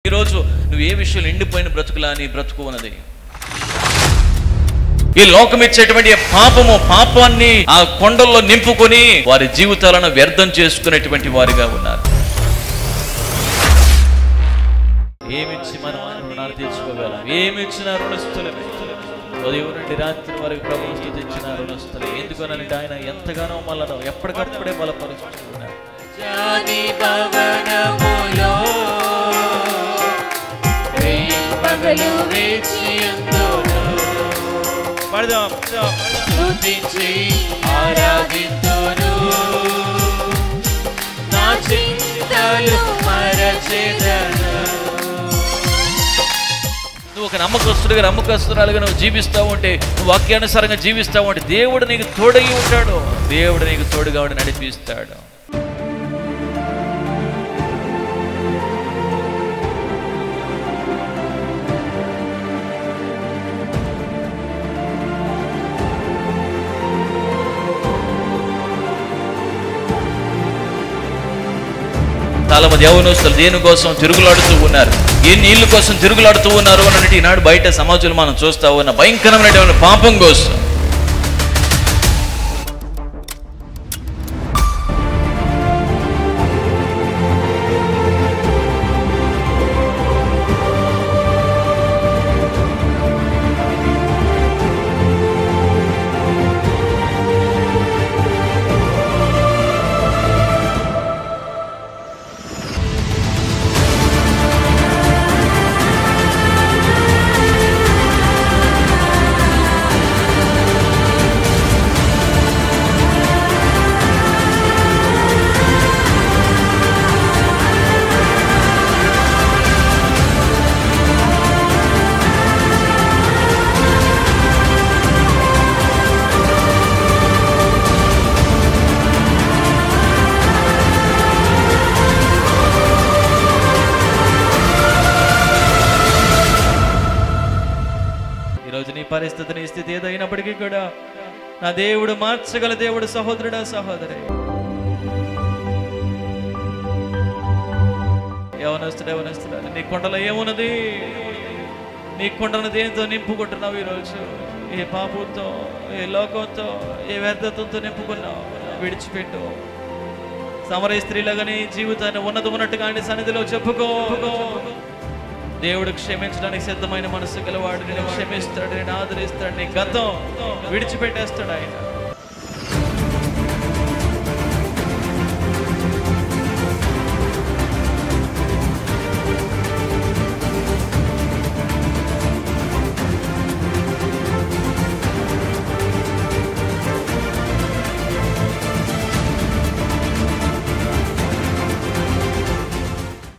ఈరోజు నువ్వు ఏ విషయంలో ఎండిపోయిన బ్రతుకులా నీ బ్రతుకు ఉన్నది ఈ లోకం ఇచ్చేటువంటి పాపము పాపాన్ని ఆ కొండల్లో నింపుకొని వారి జీవితాలను వ్యర్థం చేసుకునేటువంటి వారిగా ఉన్నారు ఏమిచ్చి మనం ఆయన రుణాలు తీర్చుకోగలం ఏమిచ్చిన రుణస్థులమే ఉదయం నుండి రాత్రి వరకు ప్రభు స్థుతించిన రుణస్థులే ఎందుకనంటే ఆయన ఎంతగానో మనలో ఎప్పటికప్పుడే బలపరుస్తున్నారు జాతి భవనములో పగలు వేచియందును పడదాం స్తుతించి ఆరాధింతును నా చింతలు మరచెదను నువ్వు ఒక నమ్మకస్తుడిగా నమ్మకస్తురాలుగా నువ్వు జీవిస్తావు అంటే నువ్వు వాక్యానుసారంగా జీవిస్తావు అంటే దేవుడు నీకు తోడై ఉంటాడు దేవుడు నీకు తోడుగా ఉండి నడిపిస్తాడు చాలా మంది యవనస్తులు దేని కోసం తిరుగులాడుతూ ఉన్నారు ఏ నీళ్ళ కోసం తిరుగులాడుతూ ఉన్నారు అని అంటే ఈనాడు బయట సమాజంలో మనం చూస్తా ఉన్న భయంకరమైనటువంటి పాపం కోసం ఈరోజు నీ పరిస్థితి నీ స్థితి ఏదైనప్పటికీ కూడా నా దేవుడు మార్చగల దేవుడు సహోదరుడా సహోదరి యవనస్తుడు యవనస్తుడు నీ కొండలో ఏమున్నది నీ కొండను దేంతో నింపుకుంటున్నావు ఈరోజు ఏ పాపంతో ఏ లోకంతో ఏ వ్యర్థతంతో నింపుకున్నావు విడిచిపెట్టు సమర స్త్రీలాగా నీ జీవితాన్ని ఉన్నది ఉన్నట్టుగా ఆయన సన్నిధిలో చెప్పుకో దేవుడు క్షమించడానికి సిద్ధమైన మనసు గలవాడు నేను క్షమిస్తాడు నేను ఆదరిస్తాడు నీ గతం విడిచిపెట్టేస్తాడు ఆయన